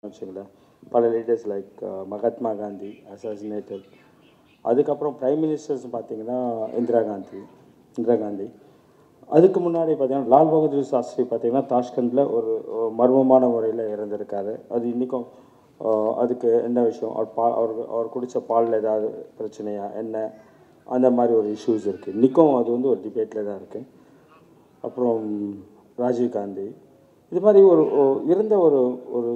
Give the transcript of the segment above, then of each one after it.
வச்சுங்களேன் பல leaders like Mahatma Gandhi assassinated அதுக்கப்புறம் பிரைம் மினிஸ்டர்ஸ் பார்த்தீங்கன்னா இந்திரா காந்தி இந்திரா காந்தி அதுக்கு முன்னாடி பார்த்தீங்கன்னா லால் பகதூர் சாஸ்திரி பார்த்தீங்கன்னா தாஷ்கண்டில் ஒரு ஒரு மர்மமான முறையில் இறந்திருக்காரு அது இன்றைக்கும் அதுக்கு என்ன விஷயம் அவர் பா அவர் அவர் குடித்த பாலில் ஏதாவது பிரச்சனையா என்ன அந்த மாதிரி ஒரு இஷ்யூஸ் இருக்குது இன்றைக்கும் அது வந்து ஒரு டிபேட்டில் தான் இருக்குது அப்புறம் ராஜீவ் காந்தி இது மாதிரி ஒரு ஒ- இருந்த ஒரு ஒரு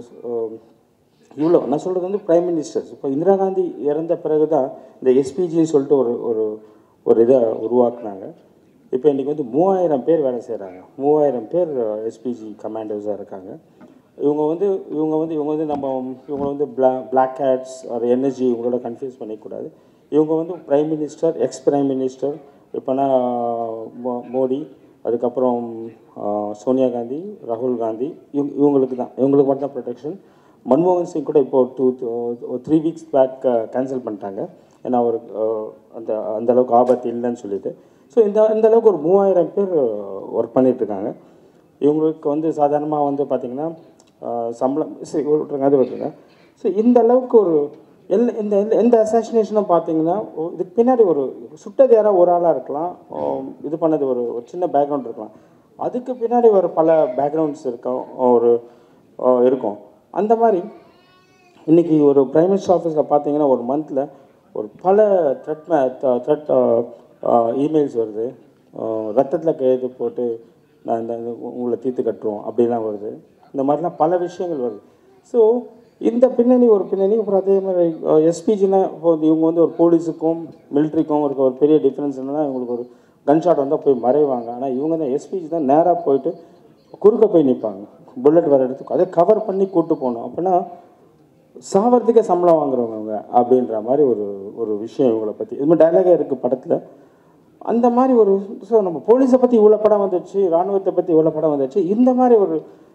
இவ்வளோ நான் சொல்கிறது வந்து பிரைம் மினிஸ்டர்ஸ் இப்போ இந்திரா காந்தி இறந்த பிறகு தான் இந்த எஸ்பிஜின்னு சொல்லிட்டு ஒரு ஒரு ஒரு இதை உருவாக்குனாங்க இப்போ இன்றைக்கி வந்து மூவாயிரம் பேர் வேலை செய்கிறாங்க மூவாயிரம் பேர் எஸ்பிஜி கமாண்டர்ஸாக இருக்காங்க இவங்க வந்து இவங்க வந்து இவங்க வந்து நம்ம இவங்க வந்து பிளா பிளாக் ஹேட்ஸ் ஒரு எனர்ஜி இவங்களோட கன்ஃபியூஸ் பண்ணிக்கூடாது இவங்க வந்து prime minister ex prime minister இப்போனா மோ- மோடி அதுக்கப்புறம் ஆஹ், சோனியா காந்தி ராகுல் காந்தி இவங்க இவங்களுக்கு தான் இவங்களுக்கு மட்டும் தான் ப்ரொடெக்ஷன் மன்மோகன் சிங் கூட இப்போ two three weeks back cancel பண்ணிட்டாங்க ஏன்னா அவர் ஆஹ், அந்த அந்த அளவுக்கு ஆபத்து இல்லைன்னு சொல்லிட்டு ஸோ இந்த இந்த அளவுக்கு ஒரு மூவாயிரம் பேர் ஒர்க் பண்ணிட்டு இருக்காங்க இவங்களுக்கு வந்து சாதாரணமாக வந்து பார்த்திங்கன்னா ஆஹ், சம்பளம் சரி விட்டுருங்க அது விட்டுருங்க ஸோ இந்த அளவுக்கு ஒரு எல் இந்த எந்த- எந்த அசாசினேஷனும் பார்த்தீங்கன்னா ஒ- இதுக்கு பின்னாடி ஒரு சுட்டது யாராவது ஒரு ஆளாக இருக்கலாம் ஆம், இது பண்ணது ஒரு ஒரு சின்ன பேக்ரவுண்ட் இருக்கலாம் அதுக்கு பின்னாடி ஒரு பல பேக்ரவுண்ட்ஸ் இருக்கும் ஒரு ஆ, இருக்கும் அந்த மாதிரி இன்றைக்கி ஒரு பிரைம் மினிஸ்டர் ஆஃபீஸில் பார்த்தீங்கன்னா ஒரு மந்தில் ஒரு பல த்ரெட் த்ரெட் இமெயில்ஸ் வருது ரத்தத்தில் கையெழுத்து போட்டு நான் இந்த இந்த உங்களை தீர்த்து கட்டுறோம் அப்படிலாம் வருது இந்த மாதிரிலாம் பல விஷயங்கள் வருது ஸோ இந்த பின்னணி ஒரு பின்னணி அப்புறம் அதே மாதிரி எஸ்பிஜினா இப்போ வந்து இவங்க வந்து ஒரு போலீஸுக்கும் மிலிட்ரிக்கும் இருக்க ஒரு பெரிய டிஃப்ரென்ஸ் என்னன்னா இவங்களுக்கு ஒரு கன் ஷாட் வந்தால் போய் மறைவாங்க ஆனால் இவங்க தான் எஸ்பிஜி தான் நேராக போயிட்டு குறுக்க போய் நிற்பாங்க புல்லட் வர இடத்துக்கு அதை கவர் பண்ணி கூட்டு போகணும் அப்படின்னா சாவறதுக்கே சம்பளம் வாங்குறவங்க அவங்க அப்படின்ற மாதிரி ஒரு ஒரு விஷயம் இவங்களை பற்றி இது மாதிரி டைலாகே இருக்குது படத்தில் அந்த மாதிரி ஒரு ஸோ நம்ம போலீஸை பற்றி இவ்வளோ படம் வந்துச்சு ராணுவத்தை பற்றி இவ்வளோ படம் வந்துச்சு இந்த மாதிரி ஒரு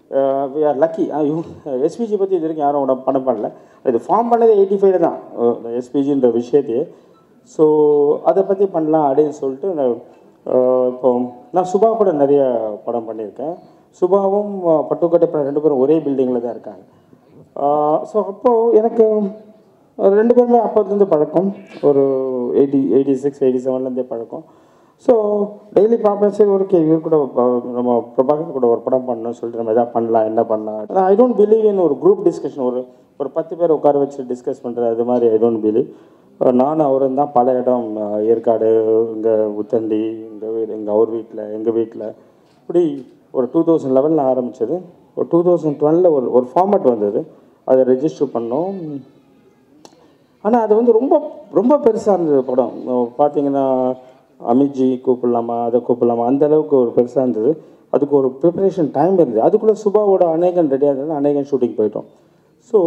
லக்கி எஸ்பிஜி பற்றி இது வரைக்கும் யாரும் உட- படம் பண்ணல இது ஃபார்ம் பண்ணது எயிட்டி ஃபைவ்ல தான் எஸ்பிஜின்ற விஷயத்தையே ஸோ அதை பற்றி பண்ணலாம் அப்படின்னு சொல்லிட்டு நான், அஹ், இப்போ நான் சுபா கூட நிறைய படம் பண்ணியிருக்கேன் சுபாவும் அஹ், பட்டுக்கோட்டை படம் ரெண்டு பேரும் ஒரே பில்டிங்கில் தான் இருக்காங்க ஸோ அப்போது எனக்கு ரெண்டு பேருமே அப்போதுலேருந்து பழக்கம் ஒரு எயிட்டி எயிட்டி சிக்ஸ் எயிட்டி செவன்லேருந்தே பழக்கம் ஸோ டெய்லி பார்ப்பேன் சரி ஓகே இவர் கூட அஹ், நம்ம பிரபாகர் கூட ஒரு படம் பண்ணணும்னு சொல்லிட்டு நம்ம எதாவது பண்ணலாம் என்ன பண்ணலாம் ஐ டோன்ட் பிலீவ் இன் ஒரு குரூப் டிஸ்கஷன் ஒரு ஒரு பத்து பேர் உட்கார வச்சு டிஸ்கஸ் பண்ணுறது அது மாதிரி ஐ டோன்ட் பிலீவ் நானும் அவரும் தான் பல இடம் அஹ், ஏற்காடு இங்கே உத்தண்டி எங்கள் வீடு எங்கள் அவர் வீட்டில் எங்கள் வீட்டில் இப்படி ஒரு டூ தௌசண்ட் லெவலில் ஆரம்பித்தது ஒரு டூ தௌசண்ட் டுவெலில் ஒரு ஒரு ஃபார்மேட் வந்தது அதை ரெஜிஸ்டர் பண்ணோம் ஆனால் அது வந்து ரொம்ப ரொம்ப பெருசாக இருந்தது படம் அஹ் பார்த்தீங்கன்னா அமித்ஜி கூப்பிடலாமா அதை கூப்பிடலாமா அந்த அளவுக்கு ஒரு பெருசாக இருந்தது அதுக்கு ஒரு ப்ரிப்பரேஷன் டைம் இருந்தது அதுக்குள்ளே சுபாவோட அநேகன் ரெடியாக இருந்தது அநேகன் ஷூட்டிங் போயிட்டோம் ஸோ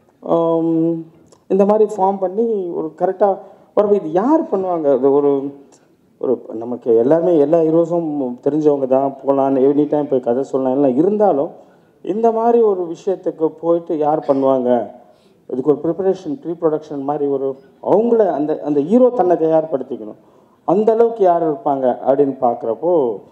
இந்த மாதிரி ஃபார்ம் பண்ணி ஒரு கரெக்டாக ஒரு இது யார் பண்ணுவாங்க அது ஒரு ஒரு நமக்கு எல்லாருமே எல்லா ஹீரோஸும் தெரிஞ்சவங்க தான் போகலாம் எனி டைம் போய் கதை சொல்லலாம் எல்லாம் இருந்தாலும் இந்த மாதிரி ஒரு விஷயத்துக்கு போயிட்டு யார் பண்ணுவாங்க இதுக்கு ஒரு ப்ரிப்பரேஷன் ப்ரீ ப்ரொடக்ஷன் மாதிரி ஒரு அவங்கள அந்த அந்த ஹீரோ தன்னை தயார்படுத்திக்கணும் அந்த அளவுக்கு யார் இருப்பாங்க அப்படின்னு பார்க்குறப்போ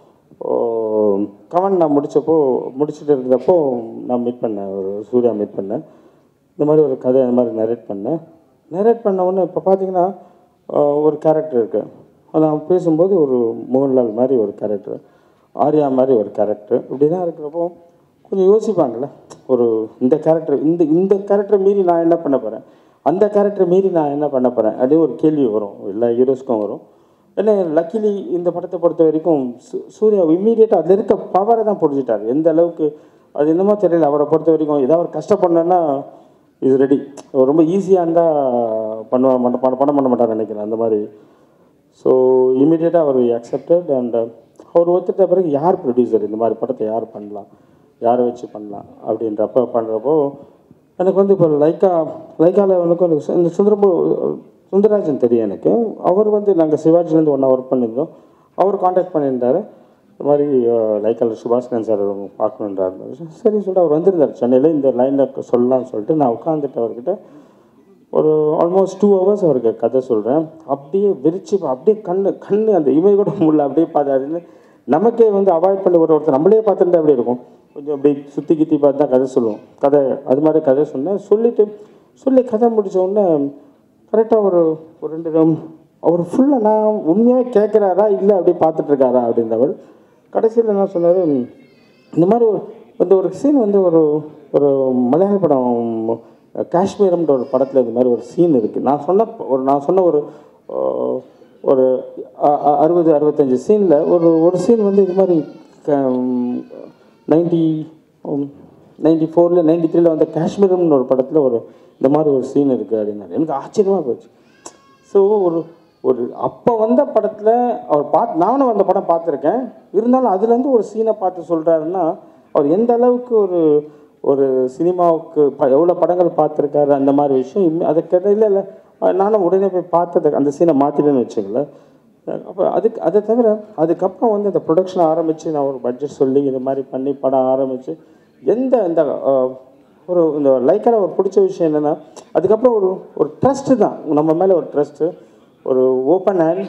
கவன் நான் முடிச்சப்போ முடிச்சுட்டு இருந்தப்போ நான் மீட் பண்ணேன் ஒரு சூர்யா மீட் பண்ணேன் இந்த மாதிரி ஒரு கதை இந்த மாதிரி நரேட் பண்ணேன் நரேட் பண்ண உடனே இப்போ பார்த்தீங்கன்னா ஆஹ், ஒரு கேரக்டர் இருக்கு நான் பேசும்போது ஒரு மோகன்லால் மாதிரி ஒரு கேரக்டர் ஆர்யா மாதிரி ஒரு கேரக்டர் இப்படி தான் இருக்கிறப்போ கொஞ்சம் யோசிப்பாங்கள்ல ஒரு இந்த கேரக்டர் இந்த இந்த கேரக்டரை மீறி நான் என்ன பண்ண போகிறேன் அந்த கேரக்டரை மீறி நான் என்ன பண்ண போகிறேன் அப்படின்னு ஒரு கேள்வி வரும் எல்லா ஹீரோஸ்க்கும் வரும் ஏன்னா லக்கிலி இந்த படத்தை பொறுத்த வரைக்கும் சூ- சூர்யா இம்மீடியட்டாக அதில் இருக்க பவரை தான் புரிஞ்சுட்டார் எந்த அளவுக்கு அது என்னமோ தெரியல அவரை பொறுத்த வரைக்கும் ஏதாவது ஒரு கஷ்டப்படணுன்னா இது ரெடி ரொம்ப ஈஸியாக இருந்தால் பண்ணுவா பண்ண பண்ண பண்ண பண்ண மாட்டார் நினைக்கிறேன் அந்த மாதிரி ஸோ இமீடியட்டாக அவர் அக்செப்டட் அண்ட் அவர் ஒத்துட்ட பிறகு யார் ப்ரொடியூசர் இந்த மாதிரி படத்தை யார் பண்ணலாம் யாரை வச்சு பண்ணலாம் அப்படின்றப்ப பண்ணுறப்போ எனக்கு வந்து இப்போ லைக்கா லைக்காவில் வந்து கொஞ்சம் இந்த சுந்தரபு சுந்தரராஜன் தெரியும் எனக்கு அவர் வந்து நாங்கள் சிவாஜிலேருந்து ஒன்றா ஒர்க் பண்ணியிருந்தோம் அவர் காண்டாக்ட் பண்ணியிருந்தாரு இந்த மாதிரி லைக்காவில் சுபாஷ்கரன் சார் பார்க்கணுன்றாரு சரி சொல்லிட்டு அவர் வந்திருந்தார் சென்னையில் இந்த லைனில் சொல்லலாம்னு சொல்லிட்டு நான் உட்காந்துட்டு அவர்கிட்ட ஒரு ஆல்மோஸ்ட் டூ ஹவர்ஸ் அவருக்கு கதை சொல்கிறேன் அப்படியே விரிச்சு அப்படியே கண்ணு கண்ணு அந்த இமை கூட முடியல அப்படியே பார்த்தாருன்னு நமக்கே வந்து அவாய்ட் பண்ணி ஒரு ஒருத்தர் நம்மளே பார்த்துட்டு அப்படி இருக்கும் கொஞ்சம் அப்படி சுற்றி கித்தி பார்த்து தான் கதை சொல்லுவோம் கதை அது மாதிரி கதை சொன்னேன் சொல்லிட்டு சொல்லி கதை முடிச்ச உடனே கரெக்டாக ஒரு ஒரு ரெண்டு ரம்- அவர் ஃபுல்லாக நான் உண்மையாக கேட்குறாரா இல்லை அப்படியே பார்த்துட்டு இருக்காரா அப்படின்றவர் கடைசியில் என்ன சொன்னார் இந்த மாதிரி ஒரு வந்து ஒரு சீன் வந்து ஒரு ஒரு மலையாள படம் காஷ்மீரம்ன்ற ஒரு படத்தில் இந்த மாதிரி ஒரு சீன் இருக்குது நான் சொன்ன ஒரு நான் சொன்ன ஒரு அஹ், ஒரு அ- அ- அறுபது அறுபத்தஞ்சு சீனில் ஒரு ஒரு சீன் வந்து இது மாதிரி நைன்டி நைன்டி ஃபோரில் நைன்டி த்ரீல வந்த காஷ்மீரம்னு ஒரு படத்தில் ஒரு இந்த மாதிரி ஒரு சீன் இருக்குது அப்படின்னாரு எனக்கு ஆச்சரியமாக போச்சு ஸோ ஒரு ஒரு அப்போ வந்த படத்தில் அவர் பார்த்து நானும் அந்த படம் பார்த்துருக்கேன் இருந்தாலும் அதுலேருந்து ஒரு சீனை பார்த்து சொல்கிறாருன்னா அவர் எந்த அளவுக்கு ஒரு ஒரு சினிமாவுக்கு ப எவ்வளோ படங்கள் பார்த்துருக்காரு அந்த மாதிரி விஷயம் இன்னும் அதை கேட்ட இல்லை இல்லை நானும் உடனே போய் பார்த்தது அந்த சீனை மாற்றிட்டேன்னு வச்சுங்களேன் அப்போ அதுக்கு அதை தவிர அதுக்கப்புறம் வந்து அந்த ப்ரொடக்ஷன் ஆரம்பித்து நான் ஒரு பட்ஜெட் சொல்லி இது மாதிரி பண்ணி படம் ஆரம்பித்து எந்த இந்த அஹ், ஒரு இந்த லைக்கான ஒரு பிடிச்ச விஷயம் என்னென்னா அதுக்கப்புறம் ஒரு ஒரு ட்ரஸ்ட்டு தான் நம்ம மேலே ஒரு ட்ரஸ்ட்டு ஒரு ஓப்பன் ஹேண்ட்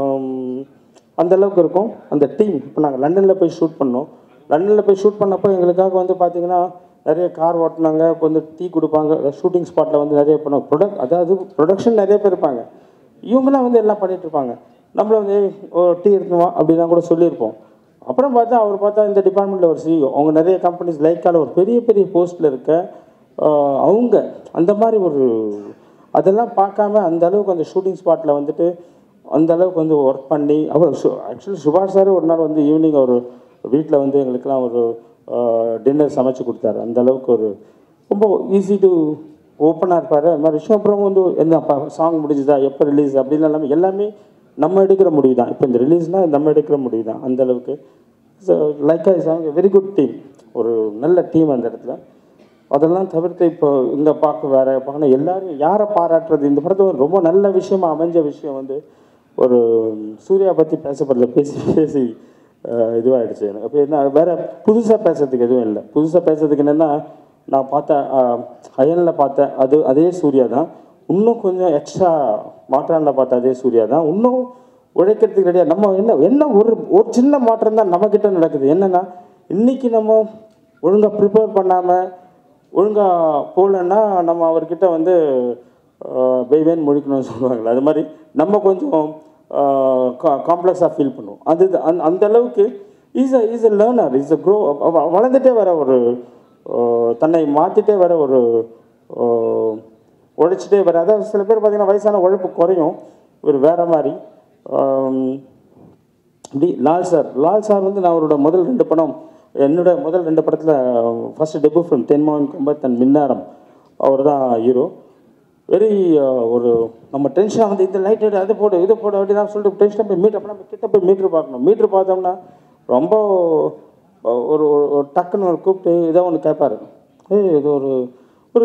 அந்த அளவுக்கு இருக்கும் அந்த டீம் இப்போ நாங்கள் லண்டனில் போய் ஷூட் பண்ணோம் லண்டனில் போய் ஷூட் பண்ணப்போ எங்களுக்காக வந்து பார்த்தீங்கன்னா நிறைய கார் ஓட்டினாங்க கொஞ்சம் டீ கொடுப்பாங்க ஷூட்டிங் ஸ்பாட்டில் வந்து நிறைய பண்ணுவாங்க ப்ரொடக்ட் அதாவது ப்ரொடக்ஷன் நிறைய பேர் இருப்பாங்க இவங்களாம் வந்து எல்லாம் பண்ணிட்டு இருப்பாங்க நம்மள வந்து "ஏய், ஒரு டீ எடுத்துமா அப்படின்னா கூட சொல்லியிருப்போம் அப்புறம் பார்த்தா அவர் பார்த்தா இந்த டிபார்ட்மெண்ட்டில் ஒரு சிஇஓ அவங்க நிறைய கம்பெனிஸ் லைக்கால ஒரு பெரிய பெரிய போஸ்ட்டில் இருக்க ஆஹ், அவங்க அந்த மாதிரி ஒரு அதெல்லாம் பார்க்காம அந்த அளவுக்கு அந்த ஷூட்டிங் ஸ்பாட்டில் வந்துட்டு அந்த அளவுக்கு வந்து ஒர்க் பண்ணி அவர் ஆக்சுவலி சுபாஷ் சார் ஒரு நாள் வந்து ஈவினிங் அவர் வீட்டில் வந்து எங்களுக்கெல்லாம் ஒரு டின்னர் சமைச்சு கொடுத்தாரு அந்த அளவுக்கு ஒரு ரொம்ப ஈஸி டு ஓப்பனாக இருப்பார் அந்த மாதிரி விஷயம் அப்புறம் வந்து என்ன சாங் முடிஞ்சுதா எப்போ ரிலீஸ் அப்படின்னு எல்லாமே எல்லாமே நம்ம எடுக்கிற முடிவு தான் இப்போ இந்த ரிலீஸ்னால் நம்ம எடுக்கிற முடிவு தான் அந்த அளவுக்கு so like I song very good team ஒரு நல்ல டீம் அந்த இடத்துல அதெல்லாம் தவிர்த்து இப்போ இங்கே பார்க்க வேற பார்க்கணும் எல்லாரும் யாரை பாராட்டுறது இந்த படத்துல ஒரு ரொம்ப நல்ல விஷயமா அமைஞ்ச விஷயம் வந்து ஒரு சூர்யா பற்றி பேசப்படல பேசி பேசி அஹ், இதுவாயிடுச்சு எனக்கு அப்போ என்ன வேற புதுசாக பேசுறதுக்கு எதுவும் இல்லை புதுசாக பேசுறதுக்கு என்னென்னா நான் பார்த்த அயனில் பார்த்த அது அதே சூர்யா தான் இன்னும் கொஞ்சம் எக்ஸ்ட்ரா மாற்றானில் பார்த்த அதே சூர்யா தான் இன்னும் உழைக்கிறதுக்கு ரெடியாக நம்ம என்ன என்ன ஒரு ஒரு சின்ன மாற்றம் தான் நம்மக்கிட்ட நடக்குது என்னென்னா இன்னைக்கு நம்ம ஒழுங்காக ப்ரிப்பேர் பண்ணாமல் ஒழுங்காக போகலன்னா நம்ம அவர்கிட்ட வந்து பெய்வேன் முழிக்கணும்னு சொல்லுவாங்கள்ல அது மாதிரி நம்ம கொஞ்சம் காம்ப்ளெக்ஸாக ஃபீல் பண்ணுவோம் அது அந்த அந்த அளவுக்கு is a is a learner is a grow வளர்ந்துட்டே வர ஒரு அஹ், தன்னை மாற்றிட்டே வர ஒரு அஹ், உழைச்சிட்டே வர அதாவது சில பேர் பார்த்தீங்கன்னா வயசான உழைப்பு குறையும் ஒரு வேற மாதிரி ஆம், இப்படி லால் சார் லால் சார் வந்து நான் அவரோட முதல் ரெண்டு படம் என்னோட முதல் ரெண்டு படத்தில் first debut film Thenmavin Kombath and Minnaram அவர் தான் ஹீரோ வெரி ஒரு நம்ம டென்ஷனாக வந்து இந்த லைட் எடு அது போடு இது போடு அப்படி தான் சொல்லிட்டு டென்ஷனாக போய் மீட்டர் அப்போ நம்ம கிட்ட போய் மீட்ரு பார்க்கணும் மீட்ரு பார்த்தோம்னா ரொம்ப அஹ், ஒரு ஒரு- ஒரு டக்குன்னு ஒரு கூப்பிட்டு இதை ஒன்று கேட்பாரு ஏய் இது ஒரு ஒரு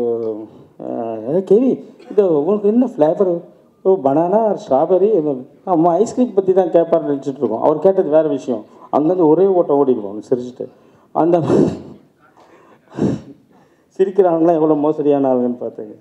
அஹ், கேவி இது உங்களுக்கு என்ன ஃப்ளேவர் ஓ பனானா ஸ்ட்ராபெரி நம்ம ஐஸ்கிரீம் பற்றி தான் கேட்பாரு நினச்சிட்டு இருக்கோம் அவர் கேட்டது வேறு விஷயம் அங்கேருந்து ஒரே ஓட்டம் ஓடிடுவோம் சிரிச்சிட்டு அந்த சிரிக்கிறவங்களாம் எவ்வளோ மோசடியான ஆளுங்கன்னு பார்த்துங்க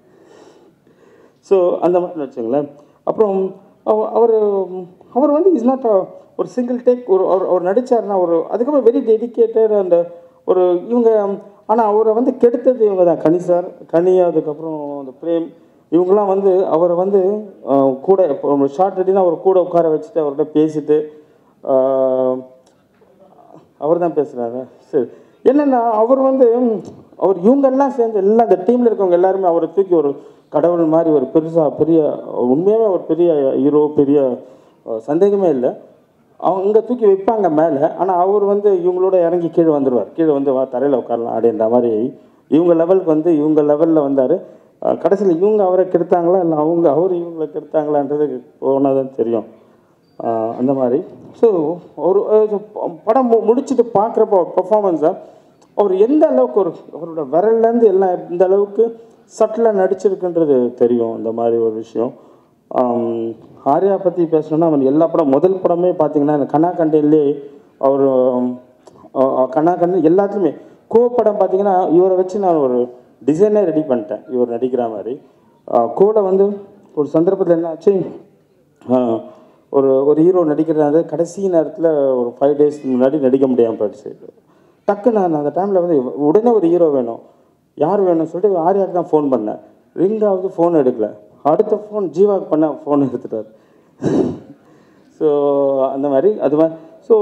ஸோ அந்த மாதிரி வச்சுங்களேன் அப்புறம் அவர் அவர் வந்து இஸ் நாட் ஒரு சிங்கிள் டேக் ஒரு அவர் அவர் நடித்தார்னா ஒரு அதுக்கப்புறம் வெரி டெடிக்கேட்டட் அந்த ஒரு இவங்க ஆனால் அவரை வந்து கெடுத்தது இவங்க தான் கனி சார் கனி அதுக்கப்புறம் அந்த பிரேம் இவங்கெல்லாம் வந்து அவரை வந்து அஹ், கூட இப்போ ஷார்ட் ரெடினா அவர் கூட உட்கார வச்சுட்டு அவர்கிட்ட பேசிட்டு அஹ், அவர் தான் பேசுகிறாரு சரி என்னென்னா அவர் வந்து ம், அவர் இவங்கெல்லாம் சேர்ந்து எல்லாம் அந்த டீமில் இருக்கவங்க எல்லாருமே அவரை தூக்கி ஒரு கடவுள் மாதிரி ஒரு பெருசாக பெரிய உண்மையாகவே ஒரு பெரிய ஹீரோ பெரிய அஹ், சந்தேகமே இல்லை அவங்க இங்கே தூக்கி வைப்பாங்க மேலே ஆனால் அவர் வந்து இவங்களோட இறங்கி கீழே வந்துடுவார் கீழே வந்து வா தரையில் உட்காரலாம் அப்படின்ற மாதிரி இவங்க லெவலுக்கு வந்து இவங்க லெவலில் வந்தார் கடைசியில் இவங்க அவரை கெடுத்தாங்களா இல்லை அவங்க அவர் இவங்களை கெடுத்தாங்களான்றது போனால் தெரியும் ஆஹ் அந்த மாதிரி ஸோ ஒரு ஒரு படம் மு முடிச்சுட்டு பார்க்குறப்போ பெர்ஃபார்மன்ஸை அவர் எந்த அளவுக்கு ஒரு அவரோட விரல்லேருந்து எல்லாம் எந்த அளவுக்கு சட்டிலாக நடிச்சிருக்குன்றது தெரியும் இந்த மாதிரி ஒரு விஷயம் ஆம், ஆர்யா பற்றி பேசணும்னா அவன் எல்லா படம் முதல் படமே பார்த்தீங்கன்னா இந்த கண்ணா கண்டையிலே அவர் கண்ணா கண்டு எல்லாத்துலேயுமே கோ படம் பார்த்தீங்கன்னா இவரை வச்சு நான் ஒரு டிசைனே ரெடி பண்ணிட்டேன் இவர் நடிக்கிற மாதிரி கோட வந்து ஒரு சந்தர்ப்பத்தில் என்ன ஆச்சு ஆஹ் ஒரு ஒரு ஹீரோ நடிக்கிறது கடைசி நேரத்தில் ஒரு ஃபைவ் டேஸ் முன்னாடி நடிக்க முடியாமல் போயிடுச்சு டக்குன்னு நான் அந்த டைமில் வந்து உடனே ஒரு ஹீரோ வேணும் யார் வேணும்னு சொல்லிட்டு ஆர்யாவுக்கு தான் ஃபோன் பண்ணேன் ரிங் ஆகுது ஃபோன் எடுக்கல அடுத்த ஃபோன் ஜீவாக்கு பண்ண ஃபோன் எடுத்துட்டார் ஸோ அந்த மாதிரி அது மாதிரி ஸோ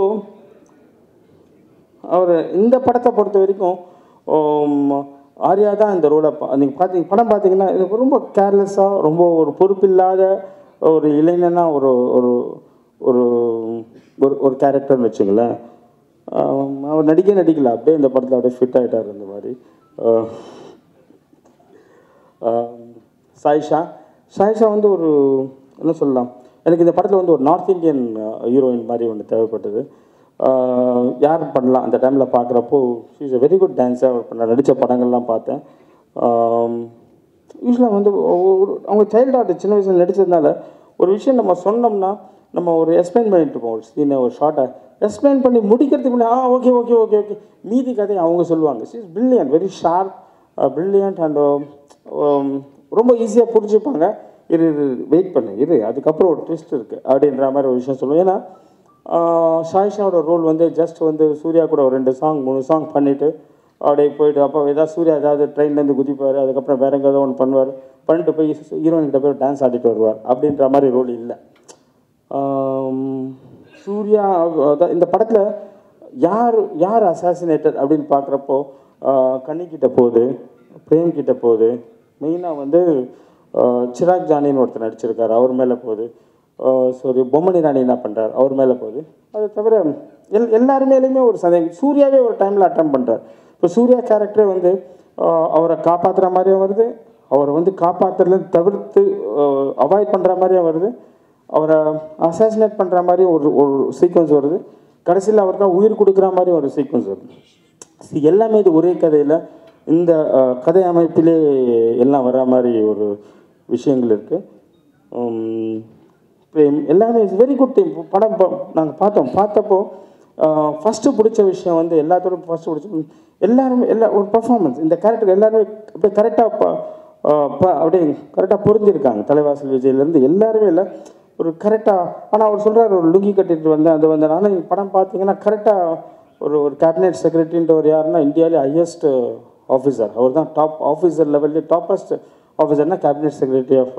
அவர் இந்த படத்தை பொறுத்த வரைக்கும் உம், ஆர்யா தான் இந்த ரோலை நீங்கள் பார்த்தீங்க படம் பார்த்தீங்கன்னா இது ரொம்ப கேர்லெஸ்ஸாக ரொம்ப ஒரு பொறுப்பில்லாத ஒரு இளைஞனாக ஒரு ஒரு ஒரு ஒரு ஒரு கேரக்டர்னு வச்சுங்களேன் ஆம், அவர் நடிக்க நடிக்கல அப்படியே இந்த படத்தில் அப்படியே ஃபிட் ஆகிட்டார் இந்த மாதிரி ஆஹ், ஆம், சாயிஷா சாயிஷா வந்து ஒரு என்ன சொல்லலாம் எனக்கு இந்த படத்தில் வந்து ஒரு நார்த் இந்தியன் ஹீரோயின் மாதிரி ஒன்று தேவைப்பட்டது ஆஹ், யார் பண்ணலாம் அந்த டைமில் பார்க்குறப்போ இஸ் a வெரி குட் டான்ஸாக அவர் பண்ண நடித்த படங்கள்லாம் பார்த்தேன் யூஸ்வலாக வந்து ஒரு அவங்க சைல்டு ஆர்ட் சின்ன வயசில் நடித்ததுனால ஒரு விஷயம் நம்ம சொன்னோம்னா நம்ம ஒரு எக்ஸ்பிளைன் பண்ணிட்டு இருப்போம் ஒரு சீனை ஒரு ஷார்ட்டை எக்ஸ்பிளைன் பண்ணி முடிக்கிறதுக்கு முன்னாடி ah okay okay okay okay மீதி கதையை அவங்க சொல்லுவாங்க she is brilliant very sharp brilliant and ரொம்ப ஈஸியாக புரிஞ்சுப்பாங்க இரு இரு வெயிட் பண்ணு இரு அதுக்கப்புறம் ஒரு ட்விஸ்ட் இருக்குது அப்படின்ற மாதிரி ஒரு விஷயம் சொல்லுவேன் ஏன்னா ஆஹ் ஷாயிஷாவோட ரோல் வந்து ஜஸ்ட் வந்து சூர்யா கூட ஒரு ரெண்டு சாங் மூணு சாங் பண்ணிவிட்டு அப்படியே போயிட்டு அப்போ ஏதாவது சூர்யா ஏதாவது ட்ரெயின்லேருந்து குதிப்பார் அதுக்கப்புறம் வேற எங்கேயாவது ஒன்று பண்ணுவார் பண்ணிட்டு போய் ஹீரோயின் கிட்ட போய் டான்ஸ் ஆடிட்டு வருவார் அப்படின்ற மாதிரி ரோல் இல்லை ஆம், சூர்யா அதான் இந்த படத்தில் யார் யார் அசாசினேட்டட் அப்படின்னு பார்க்குறப்போ கன்னிக்கிட்ட போகுது பிரேம் கிட்ட போகுது மெயினாக வந்து ஆஹ், சிராக் ஜானின்னு ஒருத்தர் நடிச்சிருக்காரு அவர் மேலே போகுது சாரி பொம்மணி ராணி என்ன பண்ணுறாரு அவர் மேலே போகுது அது தவிர எல் எல்லாரு மேலேயுமே ஒரு சந்தேகம் சூர்யாவே ஒரு டைமில் அட்டம் பண்ணுறார் இப்போ சூர்யா கேரக்டரே வந்து ஆஹ், அவரை காப்பாற்றுற மாதிரியும் வருது அவரை வந்து காப்பாற்றுறதுல தவிர்த்து அவாய்ட் பண்ணுற மாதிரியும் வருது அவரை அசாசினேட் பண்ணுற மாதிரி ஒரு ஒரு சீக்வன்ஸ் வருது கடைசியில் அவருக்காக உயிர் கொடுக்குற மாதிரி ஒரு சீக்வன்ஸ் வருது இது எல்லாமே இது ஒரே கதையில் இந்த அஹ், கதை அமைப்பிலே எல்லாம் வர மாதிரி ஒரு விஷயங்கள் இருக்குது எல்லாமே இட்ஸ் வெரி குட் டீம் படம் நாங்கள் பார்த்தோம் பார்த்தப்போ ஃபஸ்ட்டு பிடிச்ச விஷயம் வந்து எல்லாத்தோட ஃபஸ்ட்டு பிடிச்ச எல்லாருமே எல்லா ஒரு பர்ஃபார்மன்ஸ் இந்த கேரக்டர் எல்லாருமே அப்படியே கரெக்டாக அப்படியே கரெக்டாக புரிஞ்சிருக்காங்க தலைவாசல் விஜயிலேருந்து எல்லாருமே இல்லை ஒரு கரெக்டாக ஆனால் அவர் சொல்கிறார் ஒரு லுங்கி கட்டிட்டு வந்தேன் அது வந்தேன் ஆனால் நீங்கள் படம் பார்த்தீங்கன்னா கரெக்டாக ஒரு ஒரு கேபினெட் செக்ரட்டரின்ற ஒரு யாருன்னா இந்தியாவிலே ஹையஸ்ட் ஆஃபீஸர் அவர் தான் டாப் ஆஃபீஸர் லெவல்லே டாப்பஸ்ட் ஆஃபீஸர்னா cabinet secretary of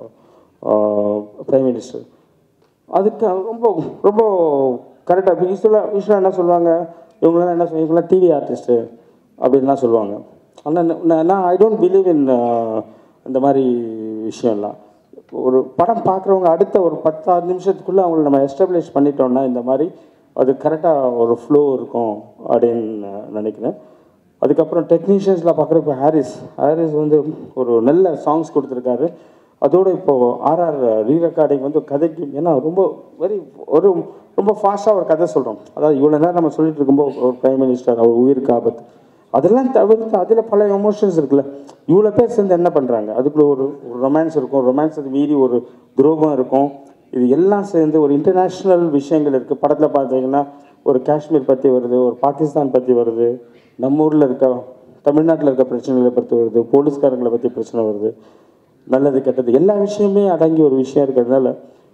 prime minister அதுக்கு ரொம்ப ரொம்ப கரெக்டாக யூஸ்வலாக யூஸ்வலாக என்ன சொல்லுவாங்க இவங்களாம் என்ன சொல்லுவாங்க இவங்களாம் டிவி ஆர்டிஸ்ட்டு அப்படின்லாம் சொல்லுவாங்க ஆனால் நான் ஐ டோன்ட் பிலீவ் இன் இந்த மாதிரி விஷயம்லாம் ஒரு படம் பார்க்குறவங்க அடுத்த ஒரு பத்தாறு நிமிஷத்துக்குள்ளே அவங்கள நம்ம எஸ்டாப்ளிஷ் பண்ணிட்டோம்னா இந்த மாதிரி அது கரெக்டாக ஒரு ஃப்ளோ இருக்கும் அப்படின்னு நான் நினைக்கிறேன் அதுக்கப்புறம் டெக்னீஷியன்ஸில் பார்க்குறப்ப ஹாரிஸ் ஹாரிஸ் வந்து ஒரு நல்ல சாங்ஸ் கொடுத்துருக்காரு அதோடு இப்போது ஆர்ஆர் ரீ ரெக்கார்டிங் வந்து கதைக்கு ஏன்னா ரொம்ப வெரி ஒரு ரொம்ப ஃபாஸ்ட்டாக ஒரு கதை சொல்கிறோம் அதாவது இவ்வளோ நேரம் நம்ம சொல்லிட்டு இருக்கும்போது ஒரு பிரைம் மினிஸ்டர் அவர் உயிருக்கு ஆபத்து அதெல்லாம் தவிர்த்து அதில் பல எமோஷன்ஸ் இருக்குல்ல இவ்வளோ பேர் சேர்ந்து என்ன பண்ணுறாங்க அதுக்குள்ள ஒரு ஒரு ரொமான்ஸ் இருக்கும் ரொமான்ஸ் அது மீறி ஒரு துரோகம் இருக்கும் இது எல்லாம் சேர்ந்து ஒரு இன்டர்நேஷ்னல் விஷயங்கள் இருக்குது படத்தில் பார்த்தீங்கன்னா ஒரு காஷ்மீர் பற்றி வருது ஒரு பாகிஸ்தான் பற்றி வருது நம்ம ஊரில் இருக்க தமிழ்நாட்டில் இருக்க பிரச்சனைகளை பற்றி வருது போலீஸ்காரங்களை பற்றி பிரச்சனை வருது நல்லது கெட்டது எல்லா விஷயமே அடங்கி ஒரு விஷயம் இருக்கிறதுனால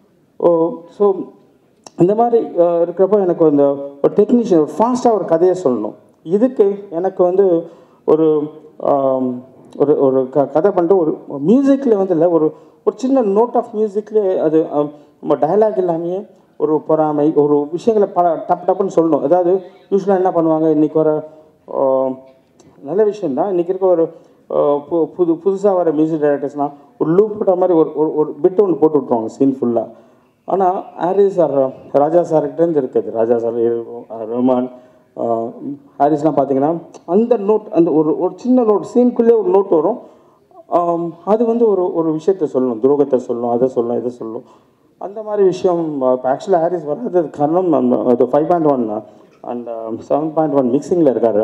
ஓ ஸோ இந்த மாதிரி அஹ், இருக்கிறப்போ எனக்கு அந்த ஒரு டெக்னீஷியன் ஒரு ஃபாஸ்ட்டாக ஒரு கதையை சொல்லணும் இதுக்கு எனக்கு வந்து ஒரு ஆம், ஒரு ஒரு க கதை பண்ணிட்டு ஒரு மியூசிக்கில் வந்து இல்லை ஒரு ஒரு சின்ன நோட் ஆஃப் மியூசிக்லேயே அது அஹ், நம்ம டயலாக் இல்லாமையே ஒரு பொறாமை ஒரு விஷயங்களை பல டப் டப்புன்னு சொல்லணும் அதாவது யூஸ்வலாக என்ன பண்ணுவாங்க இன்றைக்கி வர ஆஹ், நல்ல விஷயம்தான் இன்றைக்கி இருக்க ஒரு ஆஹ், பு புது புதுசாக வர மியூசிக் டைரக்டர்ஸ்னால் ஒரு லூப் போட்ட மாதிரி ஒரு ஒரு ஒரு பிட்டு ஒன்று போட்டு விட்ருவாங்க சீன் ஃபுல்லாக ஆனால் ஹாரிஸ் சார் ராஜா சார்கிட்டேருந்து இருக்குது ராஜா சார் ரஹ்மான் ஆஹ், ஹாரிஸ்லாம் பார்த்தீங்கன்னா அந்த நோட் அந்த ஒரு ஒரு சின்ன நோட் சீனுக்குள்ளே ஒரு நோட் வரும் ஆம், அது வந்து ஒரு ஒரு விஷயத்த சொல்லணும் துரோகத்தை சொல்லணும் அதை சொல்லணும் இதை சொல்லணும் அந்த மாதிரி விஷயம் இப்போ ஆக்சுவலாக ஹாரிஸ் வராதது காரணம் அந்த அது five point one and seven point one மிக்சிங்கில் இருக்கார்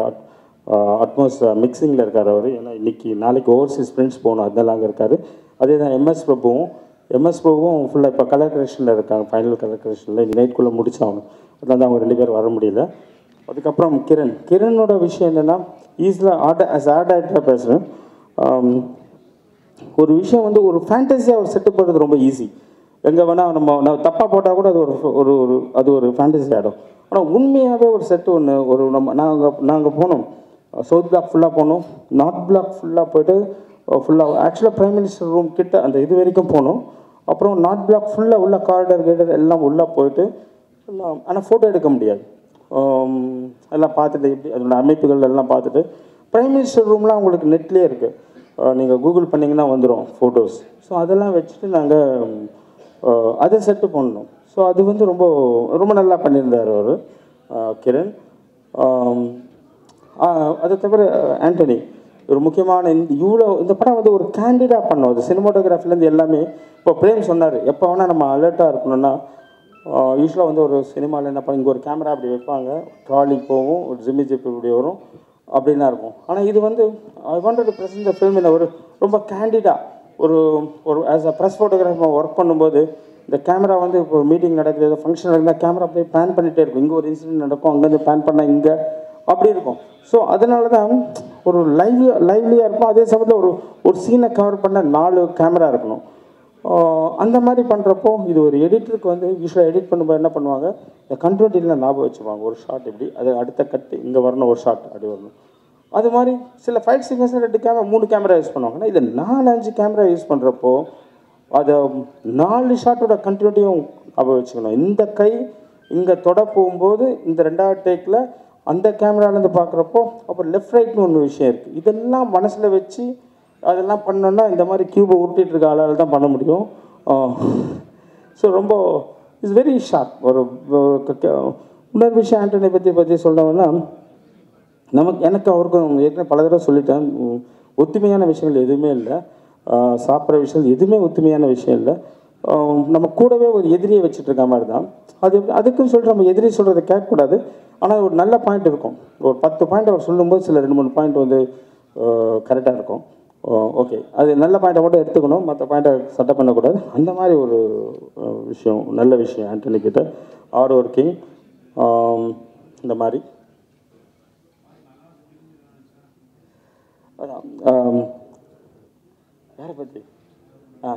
அட்மோஸ் மிக்சிங்கில் இருக்கார் அவர் ஏன்னா இன்னைக்கு நாளைக்கு ஓவர்சீஸ் ஃப்ரெண்ட்ஸ் போகணும் அதெல்லாம் அங்கே இருக்கார் அதே தான் எம்எஸ் பிரபுவும் எம்எஸ் பிரபுவும் ஃபுல்லாக இப்போ கலர் கரெக்ஷனில் இருக்காங்க ஃபைனல் கலர் கரெக்ஷனில் இன்னைக்கு நைட்குள்ளே முடிச்சாகணும் அதனால தான் அவங்க ரெண்டு பேர் வர முடியல அதுக்கப்புறம் கிரண் கிரனோட விஷயம் என்னென்னா ஈஸில் ஆர்ட் ஆஸ் ஆர்ட் ஆக்டராக பேசுகிறேன் ஒரு விஷயம் வந்து ஒரு ஃபேண்டஸியாக ஒரு செட்டப் பண்ணுறது ரொம்ப ஈஸி எங்கே வேணால் நம்ம நம்ம தப்பாக போட்டால் கூட அது ஒரு ஒரு ஒரு அது ஒரு ஃபேண்டசி ஆகிடும் ஆனால் உண்மையாகவே ஒரு செட்டு ஒன்று ஒரு நம்ம நாங்கள் நாங்கள் போனோம் சவுத் பிளாக் ஃபுல்லாக போனோம் நார்த் பிளாக் ஃபுல்லாக போயிட்டு ஃபுல்லாக ஆக்சுவலாக பிரைம் மினிஸ்டர் ரூம் கிட்ட அந்த இது வரைக்கும் போனோம் அப்புறம் நார்த் பிளாக் ஃபுல்லாக உள்ள காரிடர் கேட்டர் எல்லாம் உள்ளே போயிட்டு எல்லாம் ஆனால் ஃபோட்டோ எடுக்க முடியாது ஆம், எல்லாம் பார்த்துட்டு எப்படி அதோட அமைப்புகள் எல்லாம் பார்த்துட்டு பிரைம் மினிஸ்டர் ரூம்லாம் உங்களுக்கு நெட்லேயே இருக்குது நீங்கள் கூகுள் பண்ணிங்கன்னா வந்துடும் ஃபோட்டோஸ் ஸோ அதெல்லாம் வச்சுட்டு நாங்கள் அதை செட்டு பண்ணோம் ஸோ அது வந்து ரொம்ப ரொம்ப நல்லா பண்ணியிருந்தார் அவர் கிரண் ஆம், ஆ, அதை தவிர ஆண்டனி ஒரு முக்கியமான இந்த இவ்வளோ இந்த படம் வந்து ஒரு கேண்டிடாக பண்ணோம் அது சினிமாட்டோகிராஃபிலேருந்து எல்லாமே இப்போ பிரேம் சொன்னார் எப்போ வேணால் நம்ம அலர்ட்டாக இருக்கணும்னா யூஸ்வலாக வந்து ஒரு சினிமாவில் என்ன பண்ண இங்கே ஒரு கேமரா அப்படி வைப்பாங்க ட்ராலி போகும் ஒரு ஜிம்மி ஜிப் இப்படி வரும் அப்படின்னா இருக்கும் ஆனால் இது வந்து I wanted to present the film ஒரு ரொம்ப கேண்டிடாக ஒரு ஒரு as a press photographer work பண்ணும்போது இந்த கேமரா வந்து இப்போ மீட்டிங் நடக்குது ஃபங்க்ஷன் நடக்குதுன்னா கேமரா அப்படியே பேன் பண்ணிகிட்டே இருக்கும் இங்கே ஒரு இன்சிடென்ட் நடக்கும் அங்கேருந்து பேன் பண்ணால் இங்கே அப்படி இருக்கும் ஸோ அதனால தான் ஒரு லைவ் லைவ்லியாக இருக்கும் அதே சமயத்தில் ஒரு ஒரு சீனை கவர் பண்ண நாலு கேமரா இருக்கணும் ஆஹ் அந்த மாதிரி பண்ணுறப்போ இது ஒரு எடிட்டருக்கு வந்து யூஸ்வலாக எடிட் பண்ணும்போது என்ன பண்ணுவாங்க இந்த கண்ட்ரோட்டிலாம் ஞாபகம் வச்சுப்பாங்க ஒரு ஷாட் இப்படி அது அடுத்த கட்டு இங்கே வரணும் ஒரு ஷாட் அப்படி வரணும் அது மாதிரி சில ஃபைட் சீக்வன்ஸில் ரெண்டு கேமரா மூணு கேமரா யூஸ் பண்ணுவாங்க ஆனால் இதை நாலு அஞ்சு கேமரா யூஸ் பண்ணுறப்போ அதை நாலு ஷாட்டோட கண்டினியூட்டியும் ஞாபகம் வச்சுக்கணும் இந்த கை இங்கே தொட போகும்போது இந்த ரெண்டாவது டேக்கில் அந்த கேமராலேருந்து பார்க்குறப்போ அப்புறம் லெஃப்ட் ரைட்னு ஒன்று விஷயம் இருக்குது இதெல்லாம் மனசில் வச்சு அதெல்லாம் பண்ணோன்னா இந்த மாதிரி கியூபை உருட்டிட்டு இருக்க ஆளால் தான் பண்ண முடியும் ஸோ ரொம்ப இட்ஸ் வெரி ஷார்ப் ஒரு ஒரு க- க- இன்னொரு விஷயம் ஆண்டனி பற்றி பற்றி சொல்லணும்னா நமக்கு எனக்கு அவருக்கும் ஏற்கனவே பல தடவை சொல்லிட்டேன் உம், ஒத்துமையான விஷயங்கள் எதுவுமே இல்லை சாப்பிட்ற விஷயங்கள் எதுவுமே ஒத்துமையான விஷயம் இல்லை ஆஹ் நம்ம கூடவே ஒரு எதிரியை வச்சுட்டு இருக்க மாதிரி தான் அது அதுக்குன்னு சொல்லிட்டு நம்ம எதிரி சொல்கிறத கேட்கக்கூடாது ஆனால் ஒரு நல்ல பாயிண்ட் இருக்கும் ஒரு பத்து பாயிண்ட் அவர் சொல்லும்போது சில ரெண்டு மூணு பாயிண்ட் வந்து கரெக்டாக இருக்கும் ஓகே அது நல்ல பாயிண்ட்டை மட்டும் எடுத்துக்கணும் மற்ற பாயிண்ட்டை சட்டை பண்ணக்கூடாது அந்த மாதிரி ஒரு அஹ், விஷயம் நல்ல விஷயம் ஆண்டனி கிட்ட ஹார்ட் ஒர்க்கிங் இந்த மாதிரி அதான் ஆம், யாரை பற்றி ஆ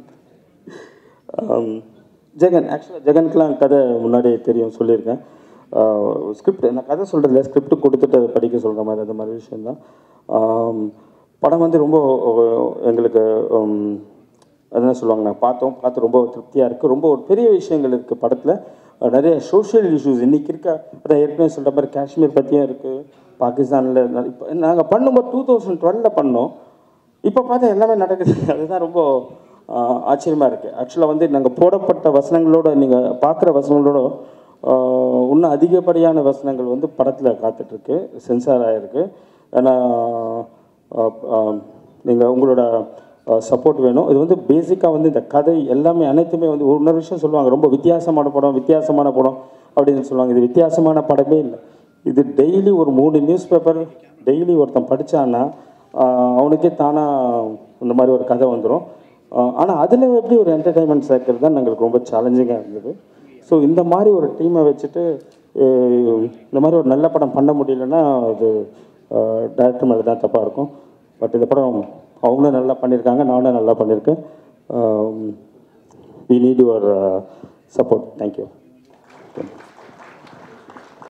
ஆம், ஜெகன் ஆக்சுவலாக ஜெகனுக்கெலாம் கதை முன்னாடியே தெரியும் சொல்லியிருக்கேன் ஸ்கிரிப்ட் நான் கதை சொல்கிறதில்ல ஸ்கிரிப்ட் கொடுத்துட்டு அதை படிக்க சொல்கிற மாதிரி அந்த மாதிரி விஷயந்தான் ஆம், படம் வந்து ரொம்ப அஹ், எங்களுக்கு உம், அது என்ன சொல்லுவாங்க நான் பார்த்தோம் பார்த்து ரொம்ப திருப்தியாக இருக்குது ரொம்ப ஒரு பெரிய விஷயங்கள் இருக்குது படத்தில் நிறைய சோஷியல் இஷ்யூஸ் இன்றைக்கி இருக்க அதான் ஏற்கனவே சொல்கிற மாதிரி காஷ்மீர் பற்றியும் இருக்குது பாகிஸ்தானில் இப்போ நாங்கள் பண்ணும்போது டூ தௌசண்ட் டுவெலில் பண்ணோம் இப்போ பார்த்தா எல்லாமே நடக்குது அதுதான் ரொம்ப ஆஹ், ஆச்சரியமா இருக்குது ஆக்சுவலாக வந்து நாங்கள் போடப்பட்ட வசனங்களோட நீங்கள் பார்க்குற வசனங்களோட ஆஹ், இன்னும் அதிகப்படியான வசனங்கள் வந்து படத்தில் காத்துட்ருக்கு சென்சார் ஆகிருக்கு ஏன்னா நீங்கள் உங்களோட சப்போர்ட் வேணும் இது வந்து பேசிக்காக வந்து இந்த கதை எல்லாமே அனைத்துமே வந்து ஒரு இன்னொரு விஷயம் சொல்லுவாங்க ரொம்ப வித்தியாசமான படம் வித்தியாசமான படம் அப்படின்னு சொல்லுவாங்க இது வித்தியாசமான படமே இல்லை இது டெய்லி ஒரு மூணு நியூஸ் பேப்பர் டெய்லி ஒருத்தன் படித்தான்னா அவனுக்கே தானாக இந்த மாதிரி ஒரு கதை வந்துடும் ஆனால் அதில் எப்படி ஒரு என்டர்டைன்மெண்ட் சேர்க்கறது தான் எங்களுக்கு ரொம்ப சேலஞ்சிங்காக இருந்தது ஸோ இந்த மாதிரி ஒரு டீமை வச்சுட்டு அஹ், இந்த மாதிரி ஒரு நல்ல படம் பண்ண முடியலன்னா அது டேரக்டர் மேலே தான் தப்பாக இருக்கும் பட் இந்த படம் அவங்களும் நல்லா பண்ணியிருக்காங்க நானும் நல்லா பண்ணியிருக்கேன் we need your support thank you